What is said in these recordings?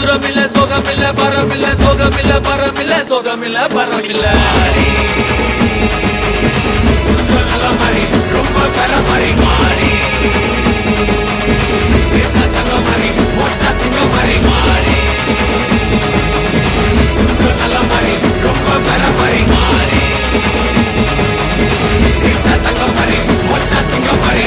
தூரமில்ல சோகமில்ல பரமில்ல சோகமில்ல பரமில்ல சோகமில்ல பரமில்ல நல்ல மாதிரி ரொம்ப பெற மாதிரி மாறி தங்க மாதிரி மொச்சா சிங்க மாதிரி மாறி நல்ல மாதிரி ரொம்ப பெற மாதிரி மாறி தங்க மாதிரி மொச்சா சிங்க மாதிரி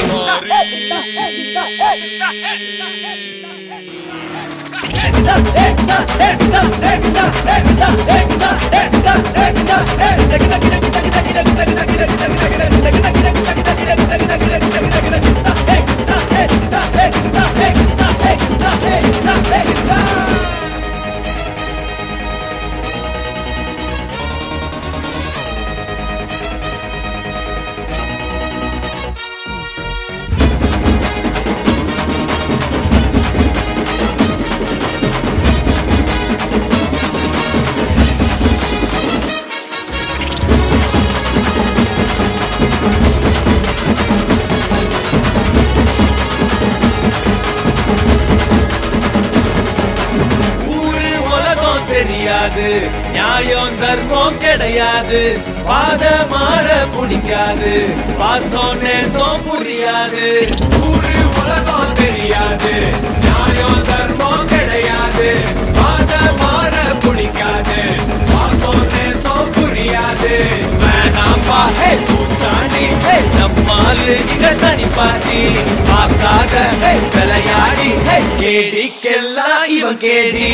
ஊரு உலகம் தெரியாது நியாயம் தர்மம் கிடையாது பாத மாற பிடிக்காது பாசம் நேசம் புரியாது ஊரு உலகம் தெரியாது நியாயம் தர்மம் கிடையாது பாத மாற பிடிக்காது பாசம் நேசம் புரியாது வேணாம்பா ஹே பூச்சாண்டி ஹே நம்மாலு இங்க தனி பாட்டி பார்க்காத ஹே விளையாடி ஹே கேடிக்கெல்லாம் இவன் கேடி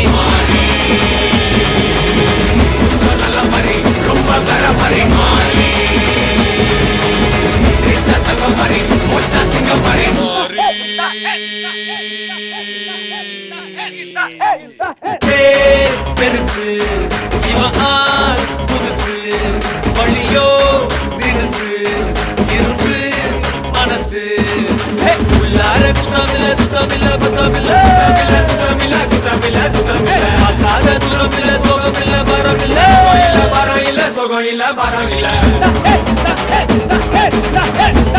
கொஞ்சம் நல்ல மாதிரி ரொம்ப கர மாதிரி மாறி சத்தங்க மாதிரி மொச்சா சிங்க மாதிரி பேர் பெருசு இவன் ஆள் புதுசு வழியோ தினுசு இரும்பு மனசு ஹே, உள்ளார குத்தமில்ல சுத்தமில்ல பத்தமில்ல சுத்தமில்ல குத்தமில்ல சுத்தமில்ல பார்க்காத தூரம் இல்ல சோகம் இல்ல பரம் இல்ல இல்ல பரம் இல்ல சோகம் இல்ல பரம் இல்ல